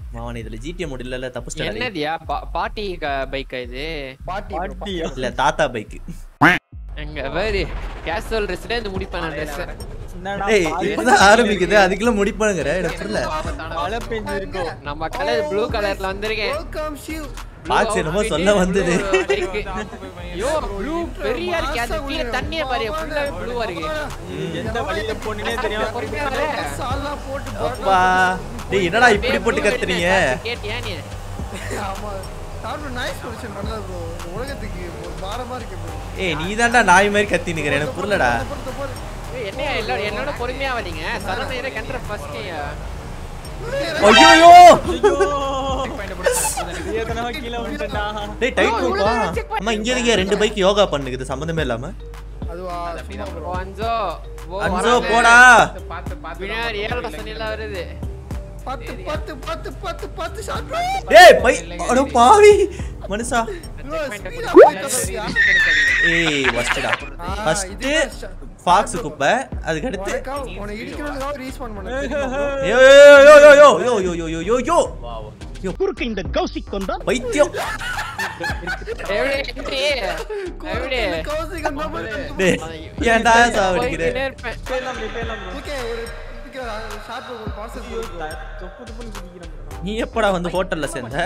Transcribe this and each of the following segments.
மாவன் இதுல ஜிடிஎம் முடியல தப்புஸ்டா என்னதியா பா- பாட்டி பைக் இது பாட்டி இல்ல தாத்தா பைக் எங்க வேறு கேஷுவல் ட்ரெஸ்ல இந்த முடிப்பான ட்ரெஸ் என்னடா ஏய் பாதி இப்பதான் ஆரம்பிக்குது அதுக்குள்ள முடிப்பானுங்கிற எனக்கு புரியல மழை பெஞ்சிருக்கும் நம்ம கலர் ப்ளூ கலர்ல வந்திருக்கேன் வெல்கம் ஷிவ் பாக்ஸ் என்னமோ சொல்ல வந்தது ஐயோ ப்ளூ பெரிய இருக்கு அது கீழ தண்ணியே பாரு ஃபுல்லாவே ப்ளூவா இருக்கு எந்த வழியில போனே தெரியாம பொறுமையா வர. சாலா போட்டு அப்பா டேய் என்னடா இப்படி போட்டு கத்துறீங்க கேட்டியா நீ ஆமா சாப்பிட்டு நாய்ஸ் பொல்யூஷன் பண்ணல ப்ரோ இந்த உலகத்துக்கு ஒரு பாரமா இருக்கு ப்ரோ ஏய் நீ தான்டா நாய் மாதிரி கத்தி நிக்கிற எனக்கு புரியலடா ஏய், என்னையா எல்லாரும் என்னோட பொறுமையா வரீங்க சரண கண்ட்ர ஃபர்ஸ்ட் ஐயோ ஏதனவா கீழே வந்துட்டா டேய் டைட் ரோப்பா அம்மா இங்க இருக்கே ரெண்டு பைக் யோகா பண்ணுக்குது சம்பந்தமே இல்லாம அதுவா சும்மா ப்ரோ அஞ்சோ ஓ, அஞ்சோ வராது. போடா பின்னாடி ஏழரை சனிலாம் வருது பத்து பத்து பத்து பத்து பத்து ஷாட் டேய் பை அட பாவி மனுஷா ப்ரோ ஸ்பீடா போயிட்டு ஏய் வஸ்டடா ஃபர்ஸ்ட் ஃபாக்ஸ் குப்பை அதுக்கு அடுத்து உன்னை இடிக்கணும்னு ரீஸ்பான் பண்ணேன் யோ யோ யோ யோ யோ யோ யோ யோ யோ யோ யோ குறுக்கு இந்த கௌசிக் கொண்டா பைத்தியம் எப்படி எப்படி எப்படி கௌசிக் நம்பர் டேய் ஏன்டா சாவடிக்கிற போய்க்கிட்டே இருப்பேன். பேலாம் பேலாம் ஓகே ஒரு ஷார்ட் ஒரு பார்சல் தொப்பு தொப்புன்னு குதிக்கிறேன் நீ எப்படா வந்து ஹோட்டல்ல சேர்ந்த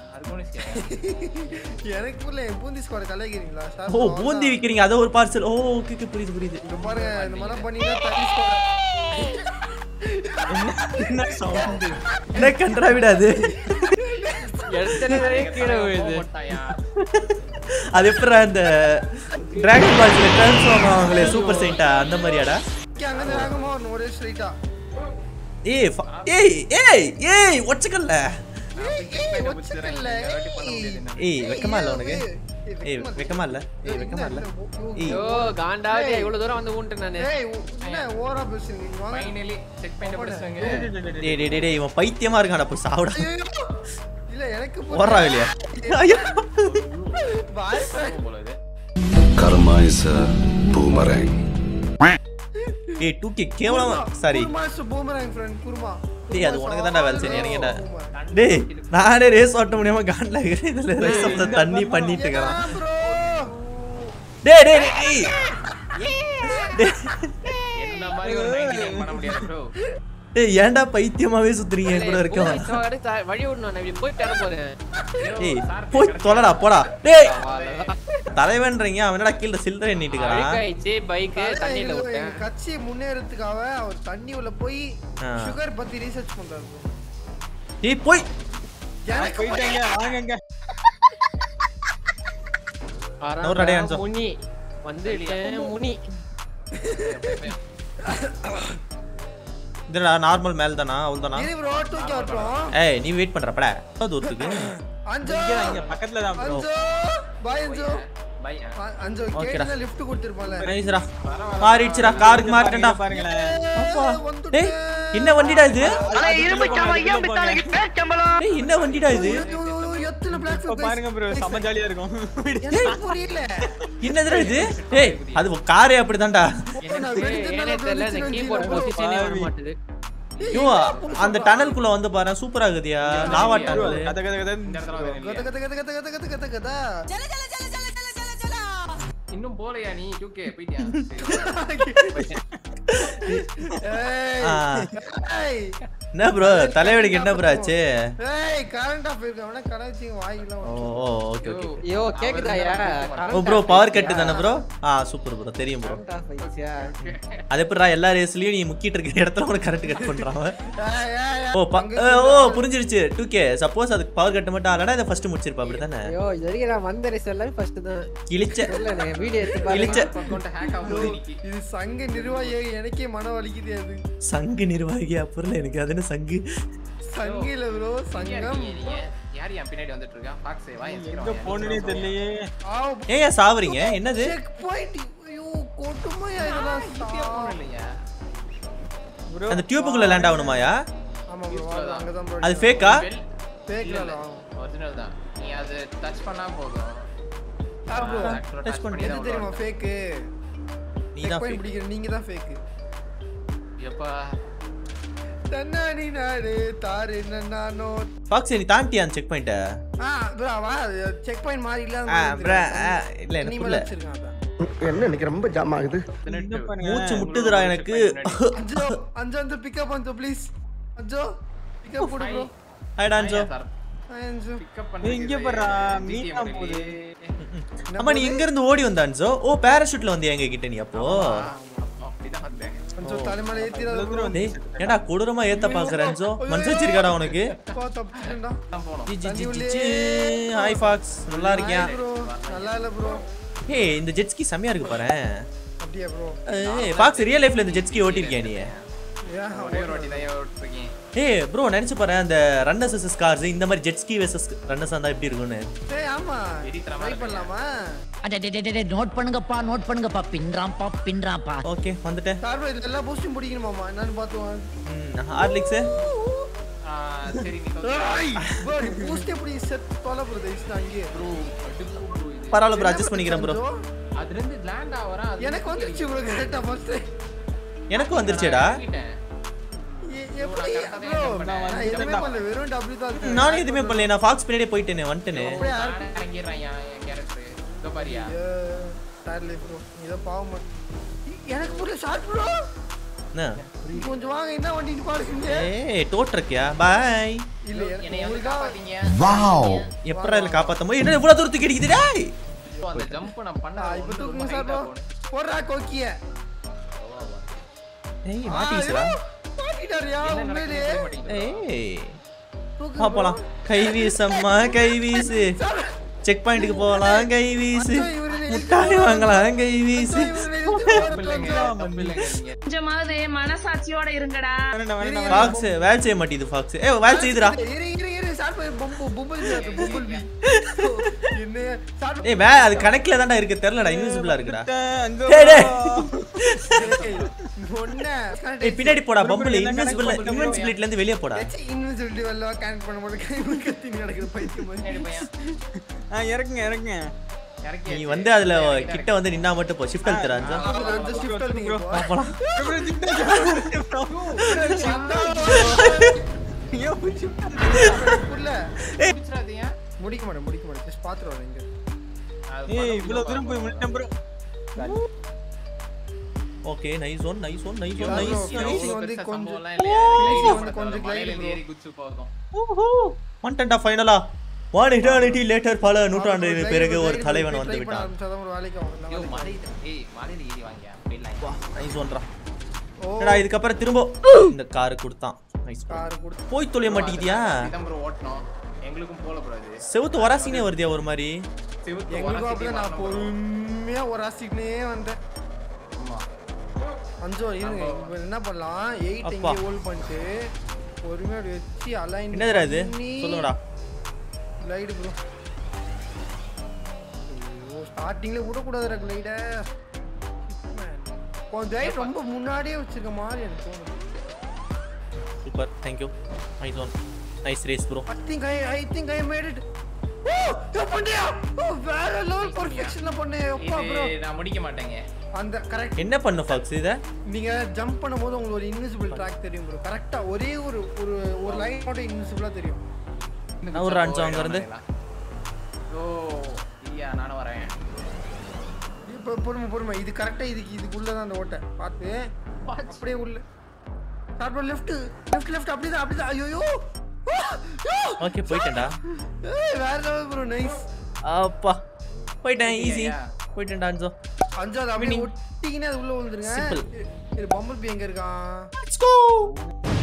எனக்கு புரியல என் பூந்தி ஸ்குவாட் கலைக்கிறீங்களா ஷார்ட் ஓ பூந்தி விக்கிறீங்க அத ஒரு பார்சல் ஓ ஓகே ஓகே புரியுது புரியுது இங்க பாருங்க இந்த மாதிரி பண்ணீங்கன்னா தனி ஸ்குவாட் என்ன சவுண்ட் என்ன கண்டா விடாது எடுத்தனே கீழே விழுது அது எப்படா இந்த டிராகன் பால்ஸ்ல ட்ரான்ஸ்ஃபார்ம் ஆவாங்களே சூப்பர் சைண்டா அந்த மாதிரியாடா அங்க இருந்து வேகமா வரணும் ஒரே ஸ்ட்ரைட்டா ஏய் ஃப- ஏய் ஏய் ஏய் ஒச்சக்கல்ல ஏய் வெக்கமா இல்ல உனக்கு ஏய் வெக்கமா இல்ல ஏய் வெக்கமா இல்ல ஏய் ஐயோ காண்டாவது இவ்வளவு தூரம் வந்து ஊன்ட்டு நானு ஏய் என்ன ஓவரா பேசுறீங்க நீங்க வாங்க டேய் டேய் டேய் டேய் இவன் பைத்தியமா இருக்கான்டா போய் சாவுடா ஐயோ! இல்ல எனக்கு ஓடுறா வெளிய ஐயோ Karma is a boomerang. ஏய் டூக்கே கேவலமா sorry kurma is boomerang friend kurma டேய் அது உனக்கு தான்டா வேலை செய்யும் எனக்கு என்ன டேய் நானே ரேஸ் ஓட்ட முடியாம காண்ட்ல இருக்கிறேன் இதுல ரேஸ் ஆஃப் தண்ணி பண்ணிட்டு இருக்கறான் ப்ரோ டேய் டேய் டேய் என்ன மாதிரி ஒரு 90 பண்ண முடியாது ப்ரோ டேய் ஏன்டா பைத்தியமாவே சுத்துறீங்க என் கூட இருக்க போய் சோ, அடுத்து வழி விடணும் நான் இப்படி போய் பெற போறேன் ஏய் போய் தொலைடா போடா டேய் தலைவன்றீங்க அவன் என்னடா கீழ சில்லறை எண்ணிட்டு இருக்கான் அழுக்காயிடுச்சு பைக்கு தண்ணியில விட்டேன் எங்க கட்சி முன்னேறதுக்காக அவர் தண்ணி உள்ள போய் ஆ. சுகர் பத்தி ரீசர்ச் பண்றாரு bro. டேய் போய் எனக்கு போயிட்டாங்க வாங்கங்க நூறு அடி அஞ்சோ. முனி வந்துட்டேன் முனி இதுடா நார்மல் மேல் தானா அவ்வளவுதானா இரு ப்ரோ தூக்கி வரட்டும் ஏய் நீ வெயிட் பண்றப்படா எவ்வளவு தூரத்துக்கு அஞ்சோ இங்க இங்க பக்கத்துல தான் ப்ரோ அஞ்சோ பாய் அஞ்சோ பை அ- அஞ்சோ ஓகேடா. கேட்டா லிஃப்ட் கொடுத்திருப்பான்ல நைஸ்டா மாறிடுச்சுடா காருக்கு மாட்டேன்டா பாருங்களேன் வந்துட்டேன். டேய் என்ன வண்டிடா இது டேய் என்ன வண்டிடா இது ஐயோ, ஐயோ, ஐயோ, எத்தனை black இப்ப flag பாருங்க ப்ரோ செம்ம ஜாலியா இருக்கும் எனக்கு புரியல என்னதுடா இது டேய் அது காரே அப்படிதான்டா நான் வெடித்து ஏனே தெரியல இந்த கீபோர்ட் பொசிஷனே வர மாட்டுது ஐயோ அந்த டனலுக்குள்ள வந்து பாரு சூப்பரா இருக்குதியா லாவா டனல் கத கத கத கத கத கத கத கத கத கத கத இன்னும் போலையா நீ 2K போயிட்டியா ஏய் ஆ. ஏய் என்ன ப்ரோ தலைவலிக்கு என்ன ப்ரோ ஆச்சு ஏய் கரண்ட் ஆஃப் இருக்கு அவன கனெக்ட் வாயிலாம் ஓ ஓகே ஓகே ஐயோ கேக்குதாயா ஓ ப்ரோ பவர் கட்டு தானே ப்ரோ ஆ சூப்பர் ப்ரோ தெரியும் ப்ரோ அது எப்படிடா எல்லா ரேஸ்லயும் நீ முக்கிட்டு இருக்கிற இடத்துல உனக்கு கரெக்ட் கட் பண்றான் அவன். ஏய் ஏய் ஓ ப- ஏ, ஓ புரிஞ்சிருச்சு டூ கே சப்போஸ் அதுக்கு பவர் கட்டு மட்டும் ஆகலனா இதை ஃபர்ஸ்ட் முடிச்சிருப்பா அப்படிதானே ஐயோ இது வரைக்கும் நான் வந்த ரேஸ் எல்லாமே ஃபர்ஸ்ட் தான் கிழிச்ச இல்ல நான் வீடியோ எடுத்து இழிச்ச பாருங்க அக்கௌண்ட் ஹேக் ஆகுது இன்னைக்கு இது சங்க நிர்வாகியாக எனக்கே மன வலிக்குது அது சங்கு நிர்வாகியா புரியல எனக்கு அது என்ன சங்கு சங்கு இல்ல ப்ரோ எங்க சங்கம் இருக்கீங்க நீங்க யார் என் பின்னாடி வந்துட்டு இருக்கா ஃபாக்ஸ் வா என் எங்க சீக்கிரம் போனே தெரியலையே ஆ ஏன் ஏன் சாவறீங்க என்னது செக் பாயிண்ட் ஐயோ கொட்டுமையா இதெல்லாம் சா- இல்லையா ப்ரோ அந்த டியூபுக்குள்ள லேண்ட் ஆகணுமாயா ஆமா ப்ரோ அங்க தான் ப்ரோ அது ஃபேக்கா வெல் ஃபேக்ல ஒரிஜினல் தான் நீ அது டச் பண்ணா போதும் ப்ரோ டச் பண்ணி எது தெரியுமா ஃபேக் நீ செக் தான் பாயிண்ட் பிடிக்கிற நீங்க தான் ஃபேக் எப்பா தன்னாடி நாடு தாரு நானோ ஃபாக்ஸ் நீ தாண்டியா செக் பாயிண்ட்ட ஆ ப்ரோ வா செக் பாயிண்ட் மாதிரி இல்லாத ஆ, மாதிரி bro, இருக்கு. ஆ, இல்ல, எனக்கு இனிமேல் புரியல. வச்சிருக்கான் அதான். என்ன இன்னைக்கு ரொம்ப ஜாம் ஆகுது என்ன பண்ணுங்க? மூச்சு முட்டுதுடா எனக்கு அஞ்சோ அஞ்சோ வந்து பிக்கப் அஞ்சோ ப்ளீஸ் அஞ்சோ பிக்கப் போடு ப்ரோ ஹாய் டான்சோ அஞ்சோ ஏய், இங்க பாருடா, மீனா போகுது. அம்மா நீ எங்க இருந்து ஓடி வந்தான்சோ ஓ பாராஷூட்ல வந்தியா எங்க கிட்ட நீ அப்போ அப்படிதான் வந்தேன் அஞ்சோ தலைமையில ஏத்திராத ப்ரோ டேய் ஏன்டா கொடூரமா ஏத்த பாக்குறேன்சோ மனசு வச்சிருக்காடா உனக்கு பா தப்பிச்சுடா தான் போனோம் ஜி, ஜி, ஜி, ஜி, ஜி. ஹாய் ஃபாக்ஸ் நல்லா இருக்கியா ப்ரோ நல்லா இல்ல ப்ரோ ஹே இந்த ஜெட்ஸ்கி செமையா இருக்கு பாரு அப்படியே ப்ரோ ஏய் ஃபாக்ஸ் ரியல் லைஃப்ல இந்த ஜெட்ஸ்கி ஓட்டிருக்கியா நீ ஏன் ஒரே ஒரு வாட்டி தான் ஓட்டிருக்கேன் ஏய் ப்ரோ நினைச்சு பாரு அந்த ரன்னர்ஸ் வெர்சஸ் கார்ஸ் இந்த மாதிரி ஜெட்ஸ்கி வெர்சஸ் ரன்னர்ஸ் இருந்தா எப்படி இருக்கும்னு ஏய் ஆமா வெறித்தனமா ட்ரை இருக்கு. பண்ணலாமா அடடடடடே, நோட் பண்ணுங்கப்பா நோட் பண்ணுங்கப்பா பின்றாம்பா பின்றாம்பா ஓகே வந்துட்டேன் சார் bro, இதுல எல்லா பூஸ்டும் பிடிக்கணுமாமா என்னன்னு பாத்துவான் ஹார்லிக்ஸ் ஆ, சரி நீ கொஞ்சம் ப்ரோ நீ பூஸ்ட் எப்படி செட் தொலை ப்ரோ தயவுசெய்து அங்கேயே ப்ரோ அடுப்பு ப்ரோ இது பரவாயில்ல ப்ரோ அட்ஜஸ்ட் பண்ணிக்கிறேன் ப்ரோ அதுல இருந்து லேண்ட் ஆவறேன் அது எனக்கு வந்துருச்சு ப்ரோ கரெக்டா ஃபர்ஸ்ட் எனக்கும் வந்துருச்சேடா எப்படி ப்ரோ நான் எதுவுமே பண்ணல வெறும் W தான் இருக்கு. நானும் எதுவுமே பண்ணல நான் ஃபாக்ஸ் பின்னாடியே போயிட்டேனே வந்துட்டேனே அப்படியே ஆர் இறங்கிடுறான் என் கேரக்டர் இதோ பாரியா சார்லி ப்ரோ இத பாவம் எனக்கு புரியல ஷார்ட் ப்ரோ என்ன கொஞ்சம் வாங்க என்ன வண்டின்னு பாருங்க ஏய் டோட் இருக்கியா பாய் இல்ல என்னைய வந்து உங்களுக்கா காப்பாத்தீங்க எப்படா இதுல காப்பாத்த போய் என்ன இவ்வளவு தூரத்துக்கு அடிக்குது டேய் இப்போ அந்த ஜம்ப் நான் பண்ண ஆ, இப்ப தூக்குங்க சார் ப்ரோ போடுறா கோக்கிய ஏய் மாட்டிச்சுடா மாட்டிட்டாரியா உண்மையிலே ஏய் தூக்கு வா போலாம் கை வீசம்மா கை வீசு செக் பாயிண்ட்க்கு போலாம் கை வீசு முட்டாய் வாங்கலாம் கை வீசு கொஞ்சமாவது மனசாட்சியோட இருங்கடா வேண்டாம், வேண்டாம். ஃபாக்ஸ் வேலை செய்ய மாட்டேங்குது ஃபாக்ஸ் ஏ வேலை செய்யுதுடா இரு இரு இரு சார் பம்பு பம்பல் பம்பல் பி என்ன சார் ஏய் வே அது கணக்குல தான்டா இருக்கு தெரியலடா இன்விசிபிளா இருக்குடா அஞ்சோ. டேய் டேய் ஒண்ணே ஏய் பின்னாடி போடா பம்பிள் இன்விசிபிள் இன்விசிபிலிட்டில இருந்து வெளிய போடா இன்விசிபிலிட்டி வரல கனெக்ட் பண்ண மாட்டேன் கை கத்தி நடக்குது பைத்தியம் மாதிரி பையன் ஆ, இறக்குங்க இறக்குங்க இறக்கி நீ வந்து அதுல கிட்ட வந்து நின்னா மட்டும் போ ஷிஃப்ட் அழுத்துறா அந்த ஷிஃப்ட் அழுத்திங்க போ போலாம் புரியல பிடிச்சிடாதீங்க முடிக்க மாட்டேன் முடிக்க மாட்டேன் ஜஸ்ட் பாத்துருவாங்க இங்க ஏய் இவ்வளவு தூரம் போய் முடிச்சிட்டேன் bro. Okay nice one nice one nice one Yeah, nice bro. Nice finishing வந்து கொஞ்சம் சம்பவம்லாம் இல்லையா finishing வந்து வந்து கொஞ்சம் glide bro. ஏறி குச்சி போதும் வந்துட்டா ஃபைனலா ஒன் இட்டர்னிட்டி லேட்டர் பல நூற்றாண்டு பிறகு ஒரு தலைவன் வந்து விட்டான் ஆரம்பிச்சாதான் ஒரு வேலைக்கு ஆகும் இந்த யோ வேலைக்கு. மலையில ஏய் மலையில ஏறி வாங்க போயிடலாம் நைஸ் ஒன்றா ஓ என்னடா இதுக்கப்புறம் திரும்ப இந்த கார் கொடுத்தான் நைஸ் கார் கொடுத்து போய் தொலைய மாட்டேங்குதியா இதான் ப்ரோ ஓட்டணும் எங்களுக்கும் போல கூடாது செவுத்து வராசினே வருதியா ஒரு மாதிரி செவுத்து எங்களுக்கும் உரசிட்டே அப்படியே நான் வரணும் bro. பொறுமையா ஒரு ஆசிக்கினே வந்தேன் ஆமா. அஞ்சோ இருங்க இப்ப என்ன பண்ணலாம் எயிட் அப்பா. இங்கே ஹோல்ட் பண்ணிட்டு பொறுமையா அப்படி வச்சு அலைன் என்னதுடா இது சொல்லுங்கடா லைட் ப்ரோ ஐயோ ஸ்டார்டிங்ல விடக்கூடாதுடா லைட கொஞ்சம் லைட் ரொம்ப முன்னாடியே வச்சிருக்க மாதிரி எனக்கு தோணுது super thank you nice one nice race bro I think I I think I made it ஓ யோ பண்ணியா ஓ வேற லெவல் பர்ஃபெக்ஷன்ல பண்ணே அப்பா ப்ரோ இது நான் முடிக்க மாட்டேங்க அந்த கரெக்ட் என்ன பண்ணு ஃபாக்ஸ் இத நீங்க ஜம்ப் பண்ணும்போது உங்களுக்கு ஒரு இன்விசிபிள் ட்ராக் தெரியும் ப்ரோ கரெக்டா ஒரே ஒரு ஒரு ஒரு லைன் மட்டும் இன்விசிபிளா தெரியும் நான் ஒரு அஞ்சு அங்க இருந்து ஓ இல்லையா நானும் வரேன் இப்போ பொறுமை பொறுமை இது கரெக்டா இதுக்கு இதுக்குள்ள தான் அந்த ஓட்டை பார்த்து அப்படியே உள்ள சார் லெஃப்ட் லெஃப்ட் லெஃப்ட் அப்படிதான் அப்படிதான் ஐயோ ஓகே போயிட்டேன்டா வேற லெவல் ப்ரோ நைஸ் அப்பா போயிட்டேன் ஈஸி Yeah. போயிட்டேன்டா அஞ்சோ அஞ்சாவது அப்படியே ஒட்டிக்கினே அது உள்ள விழுந்துருங்க Simple. இது பம்பல் பி எங்க இருக்கான் லெட்ஸ் கோ